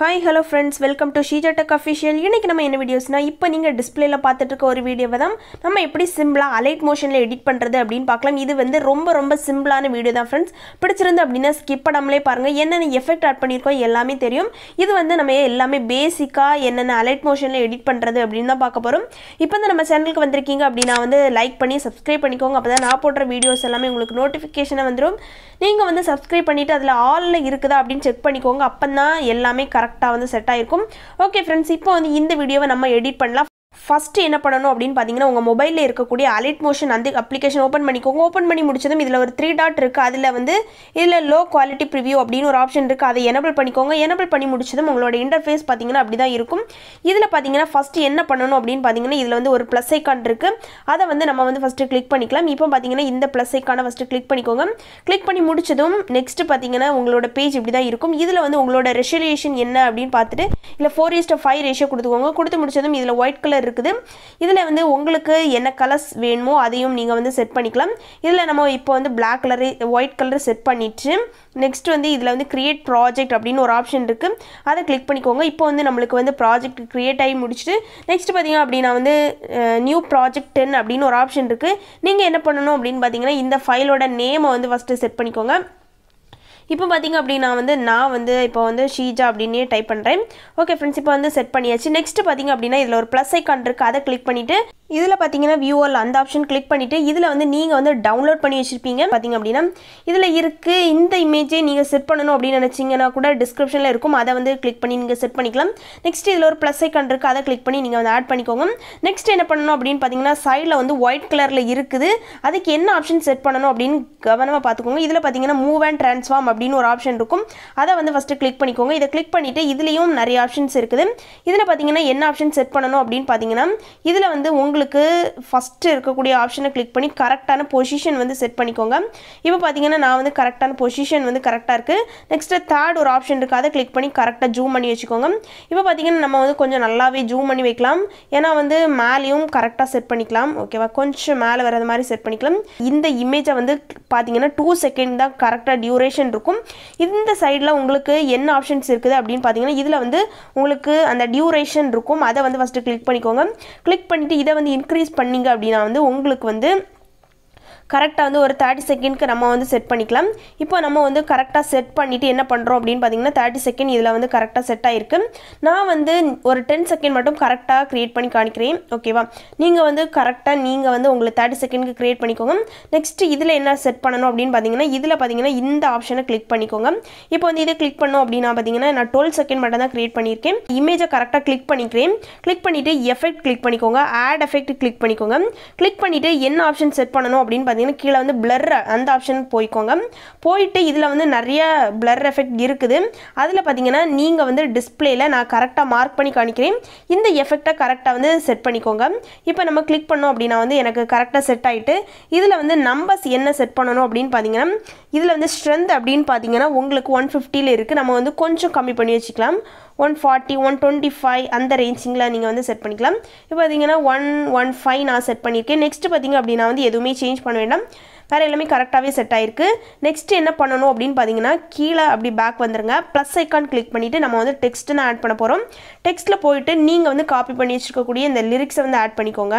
hi hello friends welcome to Sheeja tech official இன்றைக்கி நம்ம என்ன வீடியோஸ்னால் இப்போ நீங்கள் டிஸ்பிளேல பார்த்துட்டு இருக்க ஒரு வீடியோவை தான் நம்ம எப்படி சிம்பிளாக அலைட் மோஷனில் எடிட் பண்ணுறது அப்படின்னு பார்க்கலாம் இது வந்து ரொம்ப ரொம்ப சிம்பிளான வீடியோ தான் ஃப்ரெண்ட்ஸ் பிடிச்சிருந்து அப்படின்னா ஸ்கிப் பண்ணாமலே பாருங்கள் என்னென்ன எஃபெக்ட் ஆட் பண்ணியிருக்கோம் எல்லாமே தெரியும் இது வந்து நம்ம எல்லாமே பேசிக்காக என்னென்ன அலைட் மோஷனில் எடிட் பண்ணுறது அப்படின்னு தான் பார்க்க போகிறோம் இப்போ வந்து நம்ம சேனலுக்கு வந்திருக்கீங்க அப்படின்னா வந்து லைக் பண்ணி சப்ஸ்கிரைப் பண்ணிக்கோங்க அப்போ தான் நான் போடுற வீடியோஸ் எல்லாமே உங்களுக்கு நோட்டிஃபிகேஷனாக வந்துடும் நீங்கள் வந்து சப்ஸ்கிரைப் பண்ணிவிட்டு அதில் ஆலில் இருக்குதா அப்படின்னு செக் பண்ணிக்கோங்க அப்போ தான் எல்லாமே கரெக்டாக வந்து செட் ஆகிருக்கும் ஓகே ஃப்ரெண்ட்ஸ் இப்போ வந்து இந்த வீடியோவை நம்ம எடிட் பண்ணலாம் ஃபஸ்ட்டு என்ன பண்ணணும் அப்படின்னு பார்த்தீங்கன்னா உங்கள் மொபைலில் இருக்கக்கூடிய அலைட் மோஷன் அந்த அப்ளிகேஷன் ஓப்பன் பண்ணிக்கோங்க ஓப்பன் பண்ணி முடிச்சதும் இதில் ஒரு த்ரீ டாட் இருக்குது அதில் வந்து இதில் லோ குவாலிட்டி ப்ரிவியூ அப்படின்னு ஒரு ஆப்ஷன் இருக்குது அதை எனபிள் பண்ணிக்கோங்க எனபிள் பண்ணி முடிச்சதும் உங்களோட இன்டர்ஃபேஸ் பார்த்தீங்கன்னா அப்படி தான் இருக்கும் இதில் பார்த்தீங்கன்னா ஃபஸ்ட்டு என்ன பண்ணணும் அப்படின்னு பார்த்தீங்கன்னா இதில் வந்து ஒரு ப்ளஸ் ஐக்கான் இருக்குது அதை வந்து நம்ம வந்து ஃபஸ்ட்டு கிளிக் பண்ணிக்கலாம் இப்போ பார்த்தீங்கன்னா இந்த ப்ளஸ் ஐக்கானை ஃபஸ்ட்டு கிளிக் பண்ணிக்கோங்க கிளிக் பண்ணி முடிச்சதும் நெக்ஸ்ட்டு பார்த்தீங்கன்னா உங்களோட பேஜ் இப்படி தான் இருக்கும் இதில் வந்து உங்களோட ரெசல்யூஷன் என்ன அப்படின்னு பார்த்துட்டு இல்லை ஃபோர் இஸ்ட் ஃபைவ் ரேஷியோ கொடுத்துக்கோங்க கொடுத்து முடிச்சதும் இதில் ஒயிட் கலர் இருக்குது இதில் வந்து உங்களுக்கு என்ன கலர்ஸ் வேணுமோ அதையும் நீங்கள் வந்து செட் பண்ணிக்கலாம் இதில் நம்ம இப்போ வந்து black colour white colour set பண்ணிட்டு நெக்ஸ்ட் வந்து இதில் வந்து கிரியேட் ப்ராஜெக்ட் அப்படின்னு ஒரு ஆப்ஷன் இருக்குது அதை கிளிக் பண்ணிக்கோங்க இப்போ வந்து நம்மளுக்கு வந்து ப்ராஜெக்ட் க்ரியேட் ஆகி முடிச்சுட்டு நெக்ஸ்ட் பார்த்தீங்க அப்படின்னா வந்து நியூ ப்ராஜெக்ட் டென் அப்படின்னு ஒரு ஆப்ஷன் இருக்குது நீங்கள் என்ன பண்ணணும் அப்படின்னு பார்த்தீங்கன்னா இந்த ஃபைலோட நேமை வந்து ஃபஸ்ட்டு செட் பண்ணிக்கோங்க இப்போ பார்த்தீங்க அப்படின்னா வந்து நான் வந்து இப்போ வந்து ஷீஜா அப்படின்னே டைப் பண்ணுறேன் ஓகே ஃப்ரெண்ட்ஸ் இப்போ வந்து செட் பண்ணியாச்சு நெக்ஸ்ட் பார்த்தீங்க அப்படின்னா இதில் ஒரு ப்ளஸ் ஐக்கான் இருக்குது அதை கிளிக் பண்ணிவிட்டு இதில் பார்த்தீங்கன்னா வியூவல் அந்த ஆப்ஷன் கிளிக் பண்ணிவிட்டு இதில் வந்து நீங்கள் வந்து டவுன்லோட் பண்ணி வச்சுருப்பீங்க பார்த்தீங்க அப்படின்னா இதில் இருக்குது இந்த இமேஜை நீங்கள் செட் பண்ணணும் அப்படின்னு நினச்சிங்கன்னா கூட டிஸ்கிரிப்ஷனில் இருக்கும் அதை வந்து கிளிக் பண்ணி நீங்கள் செட் பண்ணிக்கலாம் நெக்ஸ்ட் இதில் ஒரு ப்ளஸ் ஐக்கான் இருக்குது அதை கிளிக் பண்ணி நீங்கள் வந்து ஆட் பண்ணிக்கோங்க நெக்ஸ்ட் என்ன பண்ணணும் அப்படின்னு பார்த்தீங்கன்னா சைடில் வந்து ஒயிட் கலரில் இருக்குது அதுக்கு என்ன ஆப்ஷன் செட் பண்ணணும் அப்படின்னு கவனமாக பார்த்துக்கோங்க இதில் பார்த்தீங்கன்னா மூவ் அண்ட் ட்ரான்ஸ்ஃபார்ம் அப்படின்னு ஒரு ஆப்ஷன் இருக்கும் அதை வந்து ஃபஸ்ட்டு கிளிக் பண்ணிக்கோங்க இதை கிளிக் பண்ணிவிட்டு இதுலேயும் நிறைய ஆப்ஷன்ஸ் இருக்குது இதில் பார்த்தீங்கன்னா என்ன ஆப்ஷன் செட் பண்ணணும் அப்படின்னு பார்த்தீங்கன்னா இதில் வந்து உங்களுக்கு ஃபஸ்ட்டு இருக்கக்கூடிய ஆப்ஷனை கிளிக் பண்ணி கரெக்டான பொசிஷன் வந்து செட் பண்ணிக்கோங்க இப்போ பார்த்தீங்கன்னா நான் வந்து கரெக்டான பொசிஷன் வந்து கரெக்டாக இருக்குது நெக்ஸ்ட்டு தேர்ட் ஒரு ஆப்ஷன் இருக்குது அதை கிளிக் பண்ணி கரெக்டாக ஜூம் பண்ணி வச்சுக்கோங்க இப்போ பார்த்தீங்கன்னா நம்ம வந்து கொஞ்சம் நல்லாவே ஜூம் பண்ணி வைக்கலாம் ஏன்னா வந்து மேலேயும் கரெக்டாக செட் பண்ணிக்கலாம் ஓகேவா கொஞ்சம் மேலே வர்றது மாதிரி செட் பண்ணிக்கலாம் இந்த இமேஜை வந்து பார்த்தீங்கன்னா டூ செகண்ட் தான் கரெக்டாக டியூரேஷன் இருக்கும் இந்த சைடில் உங்களுக்கு என்ன ஆப்ஷன்ஸ் இருக்குது அப்படின்னு பார்த்தீங்கன்னா இதில் வந்து உங்களுக்கு அந்த டியூரேஷன் இருக்கும் அதை வந்து ஃபஸ்ட்டு கிளிக் பண்ணிக்கோங்க கிளிக் பண்ணிவிட்டு இதை வந்து இன்க்ரீஸ் பண்ணிங்க அப்படின்னா வந்து உங்களுக்கு வந்து கரெக்டாக வந்து ஒரு தேர்ட்டி செகண்ட்க்கு நம்ம வந்து செட் பண்ணிக்கலாம் இப்போ நம்ம வந்து கரெக்டாக செட் பண்ணிவிட்டு என்ன பண்ணுறோம் அப்படின்னு பார்த்தீங்கன்னா தேர்ட்டி செகண்ட் இதில் வந்து கரெக்டாக செட் ஆகிருக்கு நான் வந்து ஒரு டென் செகண்ட் மட்டும் கரெக்டாக க்ரியேட் பண்ணி காணிக்கிறேன் ஓகேவா நீங்கள் வந்து கரெக்டாக நீங்கள் வந்து உங்களுக்கு தேர்ட்டி செகண்ட்க்கு க்ரியேட் பண்ணிக்கோங்க நெக்ஸ்ட்டு இதில் என்ன செட் பண்ணணும் அப்படின்னு பார்த்தீங்கன்னா இதில் பார்த்தீங்கன்னா இந்த ஆப்ஷனை கிளிக் பண்ணிக்கோங்க இப்போ வந்து இதை கிளிக் பண்ணோம் அப்படின்னா பார்த்தீங்கன்னா நான் டுவெல் செகண்ட் மட்டும் தான் க்ரியேட் பண்ணியிருக்கேன் இமேஜை கரெக்டாக கிளிக் பண்ணிக்கிறேன் கிளிக் பண்ணிவிட்டு எஃபெக்ட் கிளிக் பண்ணிக்கோங்க ஆட் எஃபெக்ட் கிளிக் பண்ணிக்கோங்க கிளிக் பண்ணிவிட்டு என்ன ஆப்ஷன் செட் பண்ணணும் அப்படின்னு பார்த்தீங்கன்னா கீழே வந்து பிளர் அந்த ஆப்ஷன் போய்க்கோங்க போயிட்டு இதில் வந்து நிறைய பிளர் எஃபெக்ட் இருக்குது அதில் பார்த்தீங்கன்னா நீங்கள் வந்து டிஸ்பிளேல நான் கரெக்டாக மார்க் பண்ணி காணிக்கிறேன் இந்த எஃபெக்டை கரெக்டாக வந்து செட் பண்ணிக்கோங்க இப்போ நம்ம கிளிக் பண்ணோம் அப்படின்னா வந்து எனக்கு கரெக்டாக செட் ஆகிட்டு இதில் வந்து நம்பர்ஸ் என்ன செட் பண்ணணும் அப்படின்னு பார்த்தீங்கன்னா இதில் வந்து ஸ்ட்ரென்த் அப்படின்னு பார்த்தீங்கன்னா உங்களுக்கு ஒன் ஃபிஃப்டியில் இருக்குது நம்ம வந்து கொஞ்சம் கம்மி பண்ணி வச்சுக்கலாம் one forty one twenty five அந்த ரேஞ்சிங்கில் நீங்கள் வந்து செட் பண்ணிக்கலாம் இப்போ பார்த்தீங்கன்னா ஒன் ஒன் ஃபைவ் நான் செட் பண்ணியிருக்கேன் நெக்ஸ்ட் பார்த்தீங்க அப்படின்னா வந்து எதுவுமே சேஞ்ச் பண்ண வேண்டாம் வேறு எல்லாமே கரெக்டாகவே செட் ஆயிருக்கு நெக்ஸ்ட் என்ன பண்ணணும் அப்படின்னு பார்த்தீங்கன்னா கீழே அப்படி பேக் வந்துருங்க ப்ளஸ் ஐக்கான் கிளிக் பண்ணிவிட்டு நம்ம வந்து டெக்ஸ்ட்டுன்னு ஆட் பண்ண போகிறோம் டெக்ஸ்ட்டில் போயிட்டு நீங்கள் வந்து காப்பி பண்ணி வச்சுருக்கக்கூடிய இந்த லிரிக்ஸை வந்து ஆட் பண்ணிக்கோங்க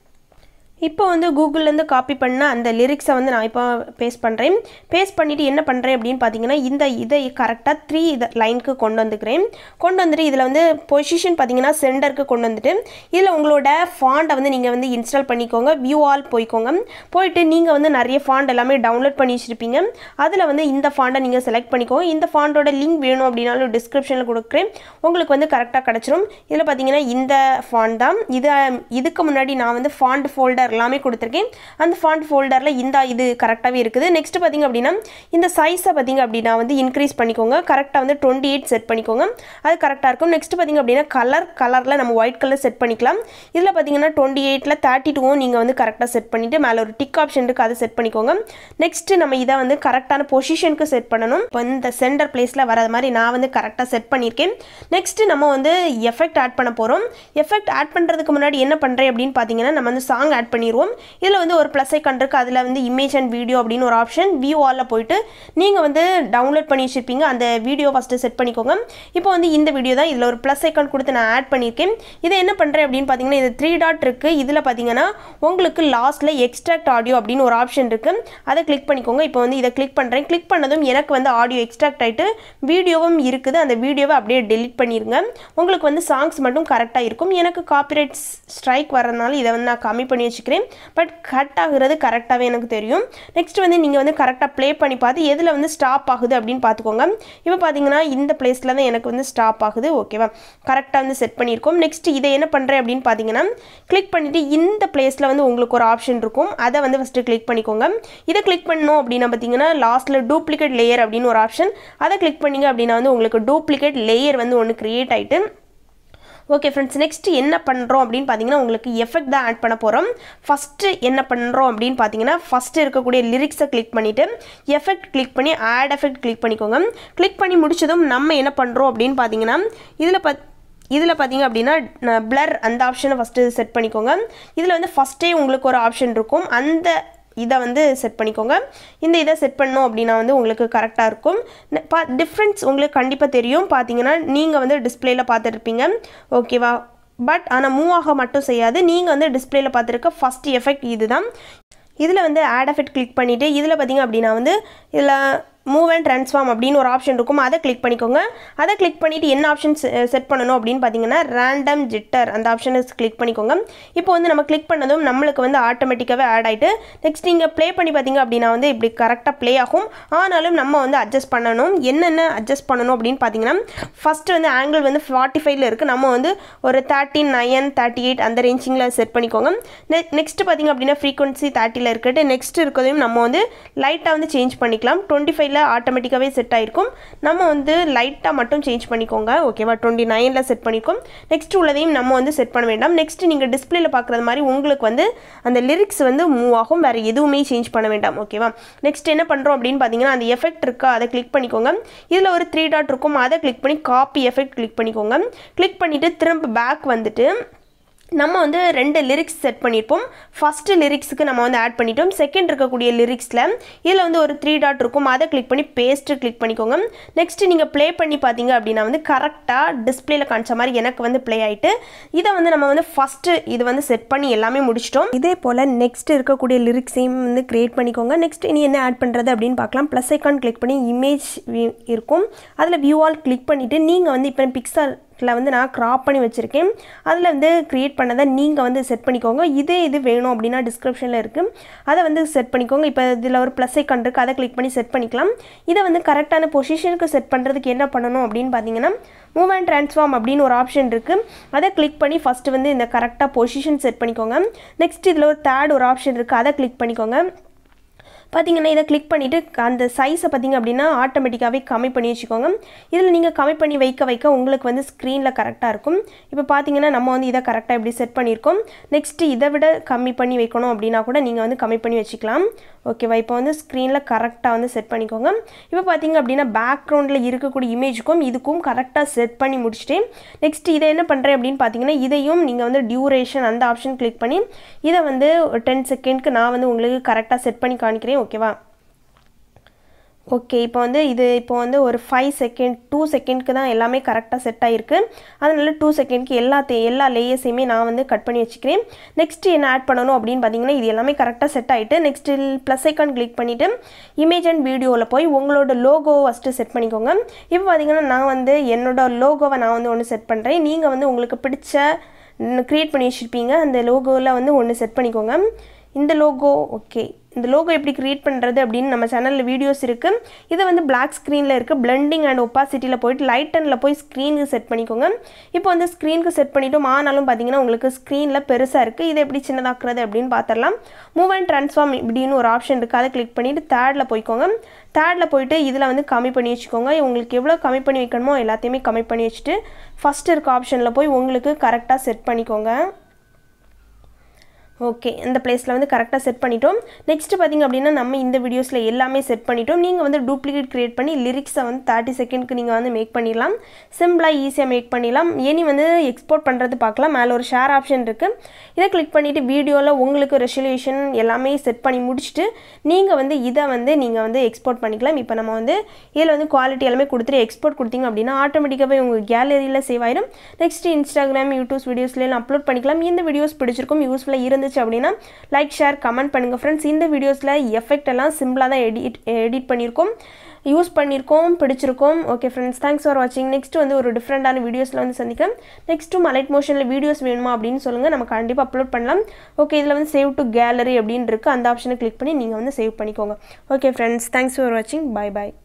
இப்போ வந்து கூகுள்லேருந்து காப்பி பண்ண அந்த லிரிக்ஸை வந்து நான் இப்போ பேஸ்ட் பண்ணுறேன் பேஸ்ட் பண்ணிவிட்டு என்ன பண்ணுறேன் அப்படின்னு பார்த்தீங்கன்னா இந்த இதை கரெக்டாக த்ரீ இதை லைனுக்கு கொண்டு வந்துக்கிறேன் கொண்டு வந்துட்டு இதில் வந்து பொசிஷன் பார்த்தீங்கன்னா சென்டருக்கு கொண்டு வந்துட்டு இதில் உங்களோட ஃபாண்டை வந்து நீங்கள் வந்து இன்ஸ்டால் பண்ணிக்கோங்க வியூ ஆல் போய்க்கோங்க போயிட்டு நீங்கள் வந்து நிறைய ஃபாண்ட் எல்லாமே டவுன்லோட் பண்ணி வச்சுருப்பீங்க அதில் வந்து இந்த ஃபாண்டை நீங்கள் செலக்ட் பண்ணிக்கோங்க இந்த ஃபாண்டோட லிங்க் வேணும் அப்படின்னாலும் டிஸ்கிரிப்ஷனில் கொடுக்குறேன் உங்களுக்கு வந்து கரெக்டாக கிடச்சிரும் இதில் பார்த்தீங்கன்னா இந்த ஃபாண்ட் தான் இது இதுக்கு முன்னாடி நான் வந்து ஃபாண்ட் ஃபோல்டர் எல்லாமே கொடுத்துருக்கேன் அந்த ஃபாண்ட் ஃபோல்டரில் இந்த இது கரெக்டாகவே இருக்குது நெக்ஸ்ட் பார்த்திங்க அப்படின்னா இந்த சைஸை பார்த்திங்க அப்படின்னா வந்து இன்க்ரீஸ் பண்ணிக்கோங்க கரெக்டாக வந்து டுவெண்ட்டி எயிட் செட் பண்ணிக்கோங்க அது கரெக்டாக இருக்கும் நெக்ஸ்ட் பார்த்திங்க அப்படின்னா கலர் கலரில் நம்ம ஒயிட் கலர் செட் பண்ணிக்கலாம் இதில் பார்த்திங்கன்னா டுவெண்ட்டி எயிட்டில் தேர்ட்டி டூவும் நீங்கள் வந்து கரெக்டாக செட் பண்ணிவிட்டு மேலே ஒரு டிக் ஆப்ஷன் இருக்குது அதை செட் பண்ணிக்கோங்க நெக்ஸ்ட்டு நம்ம இதை வந்து கரெக்டான பொசிஷனுக்கு செட் பண்ணணும் இப்போ இந்த சென்டர் பிளேஸில் வராத மாதிரி நான் வந்து கரெக்டாக செட் பண்ணியிருக்கேன் நெக்ஸ்ட்டு நம்ம வந்து எஃபெக்ட் ஆட் பண்ண போகிறோம் எஃபெக்ட் ஆட் பண்ணுறதுக்கு முன்னாடி என்ன பண்ணுறேன் அப்படின்னு பார்த்தீங்கன்னா நம்ம வந்து சாங் ஆட் பண்ணி பண்ணிடுவோம் இதில் வந்து ஒரு ப்ளஸ் ஐக்கான் இருக்குது அதில் வந்து இமேஜ் அண்ட் வீடியோ அப்படின்னு ஒரு ஆப்ஷன் வியூ ஆலில் போயிட்டு நீங்கள் வந்து டவுன்லோட் பண்ணி வச்சுருப்பீங்க அந்த வீடியோ ஃபஸ்ட்டு செட் பண்ணிக்கோங்க இப்போ வந்து இந்த வீடியோ தான் இதில் ஒரு ப்ளஸ் ஐக்கான் கொடுத்து நான் ஆட் பண்ணியிருக்கேன் இதை என்ன பண்ணுறேன் அப்படின்னு பார்த்தீங்கன்னா இது த்ரீ டாட் இருக்குது இதில் பார்த்தீங்கன்னா உங்களுக்கு லாஸ்ட்டில் எக்ஸ்ட்ராக்ட் ஆடியோ அப்படின்னு ஒரு ஆப்ஷன் இருக்குது அதை கிளிக் பண்ணிக்கோங்க இப்போ வந்து இதை கிளிக் பண்ணுறேன் கிளிக் பண்ணதும் எனக்கு வந்து ஆடியோ எக்ஸ்ட்ராக்ட் ஆகிட்டு வீடியோவும் இருக்குது அந்த வீடியோவை அப்படியே டெலிட் பண்ணிடுங்க உங்களுக்கு வந்து சாங்ஸ் மட்டும் கரெக்டாக இருக்கும் எனக்கு காப்பிரைட் ஸ்ட்ரைக் வரதுனால இதை வந்து நான் கம்மி பண்ணி வச்சுக்கிறேன் பட் கட் ஆகுறது கரெக்டாகவே எனக்கு தெரியும் நெக்ஸ்ட் வந்து நீங்கள் வந்து கரெக்டாக ப்ளே பண்ணி பார்த்து எதில் வந்து ஸ்டாப் ஆகுது அப்படின்னு பார்த்துக்கோங்க இப்போ பார்த்தீங்கன்னா இந்த பிளேஸில் தான் எனக்கு வந்து ஸ்டாப் ஆகுது ஓகேவா கரெக்டாக வந்து செட் பண்ணியிருக்கோம் நெக்ஸ்ட் இதை என்ன பண்ணுறேன் அப்படின்னு பார்த்தீங்கன்னா கிளிக் பண்ணிவிட்டு இந்த பிளேஸில் வந்து உங்களுக்கு ஒரு ஆப்ஷன் இருக்கும் அதை வந்து ஃபஸ்ட்டு கிளிக் பண்ணிக்கோங்க இதை கிளிக் பண்ணணும் அப்படின்னா பார்த்தீங்கன்னா லாஸ்ட்டில் டூப்ளிகேட் லேயர் அப்படின்னு ஒரு ஆப்ஷன் அதை கிளிக் பண்ணிங்க அப்படின்னா வந்து உங்களுக்கு டூப்ளிகேட் லேயர் வந்து ஒன்று க்ரியேட் ஆகிட்டு ஓகே ஃப்ரெண்ட்ஸ் நெக்ஸ்ட் என்ன பண்ணுறோம் அப்படின்னு பார்த்தீங்கன்னா உங்களுக்கு எஃபெக்ட் தான் ஆட் பண்ண போகிறோம் ஃபஸ்ட்டு என்ன பண்ணுறோம் அப்படின்னு பார்த்தீங்கன்னா ஃபஸ்ட்டு இருக்கக்கூடிய லிரிக்ஸை கிளிக் பண்ணிவிட்டு எஃபெக்ட் கிளிக் பண்ணி ஆட் எஃபெக்ட் கிளிக் பண்ணிக்கோங்க கிளிக் பண்ணி முடிச்சதும் நம்ம என்ன பண்ணுறோம் அப்படின்னு பார்த்தீங்கன்னா இதில் பத் இதில் பார்த்தீங்க அப்படின்னா பிளர் அந்த ஆப்ஷனை ஃபஸ்ட்டு செட் பண்ணிக்கோங்க இதில் வந்து ஃபஸ்ட்டே உங்களுக்கு ஒரு ஆப்ஷன் இருக்கும் அந்த இதை வந்து செட் பண்ணிக்கோங்க இந்த இதை செட் பண்ணோம் அப்படின்னா வந்து உங்களுக்கு கரெக்டாக இருக்கும் பா டிஃப்ரென்ஸ் உங்களுக்கு கண்டிப்பாக தெரியும் பார்த்தீங்கன்னா நீங்கள் வந்து டிஸ்பிளேயில் பார்த்துருப்பீங்க ஓகேவா பட் ஆனால் மூவ் ஆக மட்டும் செய்யாது நீங்கள் வந்து டிஸ்பிளேயில் பார்த்துருக்க ஃபஸ்ட் எஃபெக்ட் இது தான் இதில் வந்து ஆட் எஃபெக்ட் கிளிக் பண்ணிவிட்டு இதில் பார்த்தீங்க அப்படின்னா வந்து இதில் மூவ் அண்ட் ட்ரான்ஸ்ஃபார்ம் அப்படின்னு ஒரு ஆப்ஷன் இருக்கும் அதை கிளிக் பண்ணிக்கோங்க அதை கிளிக் பண்ணிவிட்டு என்ன ஆப்ஷன் செட் பண்ணணும் அப்படின்னு பார்த்தீங்கன்னா ரேண்டம் ஜிட்டர் அந்த ஆப்ஷனை கிளிக் பண்ணிக்கோங்க இப்போ வந்து நம்ம கிளிக் பண்ணதும் நம்மளுக்கு வந்து ஆட்டோமேட்டிக்காகவே ஆட் ஆகிட்டு நெக்ஸ்ட் நீங்கள் ப்ளே பண்ணி பார்த்தீங்க அப்படின்னா வந்து இப்படி கரெக்டாக ப்ளே ஆகும் ஆனாலும் நம்ம வந்து அட்ஜஸ்ட் பண்ணணும் என்னென்ன அட்ஜஸ்ட் பண்ணணும் அப்படின்னு பார்த்தீங்கன்னா ஃபஸ்ட்டு வந்து ஆங்கிள் வந்து ஃபார்ட்டி ஃபைவ்ல இருக்குது நம்ம வந்து ஒரு தேர்ட்டி நைன் தேர்ட்டி எயிட் அந்த ரேஞ்சிங்கில் செட் பண்ணிக்கோங்க நெ நெக்ஸ்ட்டு பார்த்தீங்க அப்படின்னா ஃப்ரீக்வன்சி தேர்ட்டியில் இருக்கட்டு நெக்ஸ்ட் இருக்கிறதையும் நம்ம வந்து லைட்டாக வந்து சேஞ்ச் பண்ணிக்கலாம் டுவெண்ட்டி ஃபைவ் நைனில் ஆட்டோமேட்டிக்காகவே செட் ஆகிருக்கும் நம்ம வந்து லைட்டாக மட்டும் சேஞ்ச் பண்ணிக்கோங்க ஓகேவா டுவெண்ட்டி நைனில் செட் பண்ணிக்கோம் நெக்ஸ்ட் உள்ளதையும் நம்ம வந்து செட் பண்ண வேண்டாம் நெக்ஸ்ட் நீங்கள் டிஸ்பிளேல பார்க்குறது மாதிரி உங்களுக்கு வந்து அந்த லிரிக்ஸ் வந்து மூவ் ஆகும் வேறு எதுவுமே சேஞ்ச் பண்ண வேண்டாம் ஓகேவா நெக்ஸ்ட் என்ன பண்ணுறோம் அப்படின்னு பார்த்தீங்கன்னா அந்த எஃபெக்ட் இருக்கா அதை கிளிக் பண்ணிக்கோங்க இதில் ஒரு த்ரீ டாட் இருக்கும் அதை கிளிக் பண்ணி காப்பி எஃபெக்ட் கிளிக் பண்ணிக்கோங்க கிளிக் பண்ணிவிட்டு திரும்ப பேக் வந்துட்டு நம்ம வந்து ரெண்டு லிரிக்ஸ் செட் பண்ணியிருப்போம் ஃபஸ்ட்டு லிரிக்ஸுக்கு நம்ம வந்து ஆட் பண்ணிட்டோம் செகண்ட் இருக்கக்கூடிய லிரிக்ஸில் இதில் வந்து ஒரு த்ரீ டாட் இருக்கும் அதை கிளிக் பண்ணி பேஸ்ட்டு கிளிக் பண்ணிக்கோங்க நெக்ஸ்ட் நீங்கள் ப்ளே பண்ணி பார்த்தீங்க அப்படின்னா வந்து கரெக்டாக டிஸ்பிளேல காமிச்ச மாதிரி எனக்கு வந்து ப்ளே ஆகிட்டு இதை வந்து நம்ம வந்து ஃபஸ்ட்டு இது வந்து செட் பண்ணி எல்லாமே முடிச்சிட்டோம் இதே போல் நெக்ஸ்ட் இருக்கக்கூடிய லிரிக்ஸையும் வந்து க்ரியேட் பண்ணிக்கோங்க நெக்ஸ்ட் இனி என்ன ஆட் பண்ணுறது அப்படின்னு பார்க்கலாம் ப்ளஸ் ஐக்கான் கிளிக் பண்ணி இமேஜ் இருக்கும் அதில் வியூ ஆல் கிளிக் பண்ணிவிட்டு நீங்கள் வந்து இப்போ பிக்சல் இதில் வந்து நான் க்ராப் பண்ணி வச்சுருக்கேன் அதில் வந்து க்ரியேட் பண்ணதை நீங்கள் வந்து செட் பண்ணிக்கோங்க இதே இது வேணும் அப்படின்னா டிஸ்கிரிப்ஷனில் இருக்குது அதை வந்து செட் பண்ணிக்கோங்க இப்போ இதில் ஒரு ப்ளஸ் ஐக்கான் இருக்குது அதை கிளிக் பண்ணி செட் பண்ணிக்கலாம் இதை வந்து கரெக்டான பொசிஷனுக்கு செட் பண்ணுறதுக்கு என்ன பண்ணணும் அப்படின்னு பார்த்தீங்கன்னா மூவ் அண்ட் ட்ரான்ஸ்ஃபார்ம் அப்படின்னு ஒரு ஆப்ஷன் இருக்குது அதை கிளிக் பண்ணி ஃபஸ்ட்டு வந்து இந்த கரெக்டாக பொசிஷன் செட் பண்ணிக்கோங்க நெக்ஸ்ட் இதில் ஒரு தேர்ட் ஒரு ஆப்ஷன் இருக்குது அதை கிளிக் பண்ணிக்கோங்க பார்த்தீங்கன்னா இதை கிளிக் பண்ணிவிட்டு அந்த சைஸை பார்த்தீங்க அப்படின்னா ஆட்டோமேட்டிக்காகவே கம்மி பண்ணி வச்சுக்கோங்க இதில் நீங்கள் கம்மி பண்ணி வைக்க வைக்க உங்களுக்கு வந்து ஸ்க்ரீனில் கரெக்டாக இருக்கும் இப்போ பார்த்தீங்கன்னா நம்ம வந்து இதை கரெக்டாக இப்படி செட் பண்ணியிருக்கோம் நெக்ஸ்ட்டு இதை விட கம்மி பண்ணி வைக்கணும் அப்படின்னா கூட நீங்கள் வந்து கம்மி பண்ணி வச்சுக்கலாம் ஓகேவா இப்போ வந்து ஸ்க்ரீனில் கரெக்டாக வந்து செட் பண்ணிக்கோங்க இப்போ பார்த்தீங்க அப்படின்னா பேக்ரவுண்டில் இருக்கக்கூடிய இமேஜுக்கும் இதுக்கும் கரெக்டாக செட் பண்ணி முடிச்சுட்டேன் நெக்ஸ்ட் இதை என்ன பண்ணுறேன் அப்படின்னு பார்த்தீங்கன்னா இதையும் நீங்கள் வந்து டியூரேஷன் அந்த ஆப்ஷன் கிளிக் பண்ணி இதை வந்து டென் செகண்ட்க்கு நான் வந்து உங்களுக்கு கரெக்டாக செட் பண்ணி காணிக்கிறேன் ஓகேவா ஓகே இப்போ வந்து இது இப்போ வந்து ஒரு ஃபைவ் செகண்ட் டூ செகண்ட்க்கு தான் எல்லாமே கரெக்டாக செட் ஆகிருக்கு அதனால டூ செகண்ட்க்கு எல்லா தே எல்லா லேயர்ஸையுமே நான் வந்து கட் பண்ணி வச்சுக்கிறேன் நெக்ஸ்ட் என்ன ஆட் பண்ணணும் அப்படின்னு பார்த்தீங்கன்னா இது எல்லாமே கரெக்டாக செட் ஆகிட்டு நெக்ஸ்ட் ப்ளஸ் ஐக்கான் கிளிக் பண்ணிவிட்டு இமேஜ் அண்ட் வீடியோவில் போய் உங்களோட லோகோ ஃபஸ்ட்டு செட் பண்ணிக்கோங்க இப்போ பார்த்தீங்கன்னா நான் வந்து என்னோட லோகோவை நான் வந்து ஒன்று செட் பண்ணுறேன் நீங்கள் வந்து உங்களுக்கு பிடிச்ச க்ரியேட் பண்ணி வச்சுருப்பீங்க அந்த லோகோவில் வந்து ஒன்று செட் பண்ணிக்கோங்க இந்த லோகோ ஓகே இந்த லோகோ எப்படி க்ரியேட் பண்ணுறது அப்படின்னு நம்ம சேனலில் வீடியோஸ் இருக்குது இது வந்து பிளாக் ஸ்க்ரீனில் இருக்குது பிளெண்டிங் அண்ட் ஒப்பாசிட்டியில் போயிட்டு லைட் அண்டில் போய் ஸ்க்ரீனுக்கு செட் பண்ணிக்கோங்க இப்போ வந்து ஸ்க்ரீனுக்கு செட் பண்ணிட்டோம் ஆனாலும் பார்த்தீங்கன்னா உங்களுக்கு ஸ்க்ரீனில் பெருசாக இருக்குது இதை எப்படி சின்னதாக்குறது அப்படின்னு பார்த்துடலாம் மூவ் அண்ட் ட்ரான்ஸ்ஃபார்ம் இப்படின்னு ஒரு ஆப்ஷன் இருக்குது அதை கிளிக் பண்ணிவிட்டு தேர்டில் போய்க்கோங்க தேர்டில் போயிட்டு இதில் வந்து கம்மி பண்ணி வச்சுக்கோங்க உங்களுக்கு எவ்வளோ கம்மி பண்ணி வைக்கணுமோ எல்லாத்தையுமே கம்மி பண்ணி வச்சுட்டு ஃபஸ்ட் இருக்க ஆப்ஷனில் போய் உங்களுக்கு கரெக்டாக செட் பண்ணிக்கோங்க ஓகே இந்த பிளேஸில் வந்து கரெக்டாக செட் பண்ணிட்டோம் நெக்ஸ்ட் பார்த்திங்க அப்படின்னா நம்ம இந்த வீடியோஸில் எல்லாமே செட் பண்ணிட்டோம் நீங்கள் வந்து டூப்ளிகேட் க்ரியேட் பண்ணி லிரிக்ஸை வந்து தேர்ட்டி செகண்ட்க்கு நீங்கள் வந்து மேக் பண்ணிடலாம் சிம்பிளாக ஈஸியாக மேக் பண்ணிடலாம் இனி வந்து எக்ஸ்போர்ட் பண்ணுறது பார்க்கலாம் மேலே ஒரு ஷேர் ஆப்ஷன் இருக்குது இதை கிளிக் பண்ணிவிட்டு வீடியோவில் உங்களுக்கு ரெசல்யூஷன் எல்லாமே செட் பண்ணி முடிச்சுட்டு நீங்கள் வந்து இதை வந்து நீங்கள் வந்து எக்ஸ்போர்ட் பண்ணிக்கலாம் இப்போ நம்ம வந்து இதில் வந்து குவாலிட்டி எல்லாமே கொடுத்துட்டு எக்ஸ்போர்ட் கொடுத்தீங்க அப்படின்னா ஆட்டோமேட்டிக்காகவே உங்கள் கேலரியில் சேவ் ஆயிடும் நெக்ஸ்ட் இன்ஸ்டாகிராம் யூடியூப் வீடியோஸ்லாம் அப்லோட் பண்ணிக்கலாம் இந்த வீடியோஸ் பிடிச்சிருக்கும் யூஸ்ஃபுல்லாக இருந்துச்சு அப்படின்னா லைக் ஷேர் கமெண்ட் பண்ணுங்கள் ஃப்ரெண்ட்ஸ் இந்த வீடியோஸில் எஃபெக்ட் எல்லாம் சிம்பிளாக தான் எடிட் எடிட் பண்ணியிருக்கோம் யூஸ் பண்ணியிருக்கோம் பிடிச்சிருக்கோம் ஓகே ஃப்ரெண்ட்ஸ் தேங்க்ஸ் ஃபார் வாட்சிங் நெக்ஸ்ட் வந்து ஒரு டிஃப்ரெண்டான வீடியோஸில் வந்து சந்திக்கிறேன் நெக்ஸ்ட்டும் அலைட் மோஷனில் வீடியோஸ் வேணுமா அப்படின்னு சொல்லுங்கள் நம்ம கண்டிப்பாக அப்லோட் பண்ணலாம் ஓகே இதில் வந்து சேவ் டு கேலரி அப்படின்னு இருக்குது அந்த ஆப்ஷனை கிளிக் பண்ணி நீங்கள் வந்து சேவ் பண்ணிக்கோங்க ஓகே ஃப்ரெண்ட்ஸ் தேங்க்ஸ் ஃபார் வாட்சிங் பை பாய்